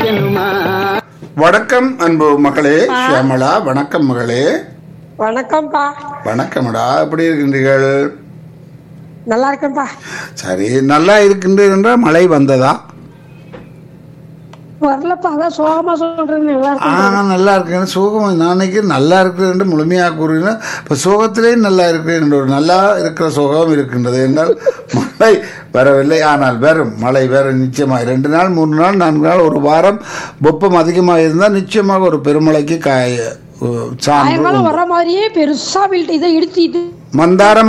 வைக்கணுமா வணக்கம் அன்பு மகளே ஷியாமளா வணக்கம் மகளே வணக்கம்ப்பா வணக்கம்டா எப்படி இருக்கின்றீர்கள் நல்லா இருக்கேன்ப்பா சரி நல்லா இருக்கின்றீர்கள் என்றால் மழை வந்ததா வரலப்பா அதான் சோகமா சொல்றேன் நல்லா ஆ இருக்கேன் நல்லா இருக்கேன் சோகம் நான் நினைக்கிறேன் நல்லா இருக்கிறேன் என்று முழுமையாக கூறுகிறேன் இப்போ சோகத்திலேயும் நல்லா இருக்கிறேன் என்ற ஒரு நல்லா இருக்கிற சோகம் இருக்கின்றது என்றால் மழை வரவில்லை ஆனால் வரும் மழை வேற நிச்சயமாக ரெண்டு நாள் மூணு நாள் நான்கு நாள் ஒரு வாரம் வெப்பம் அதிகமாக இருந்தால் நிச்சயமாக ஒரு பெருமழைக்கு காய சான்று சாயங்காலம் உண்டு. வர மாதிரியே பெருசா வீட்டு இதை இடிச்சிட்டு மந்தாரம்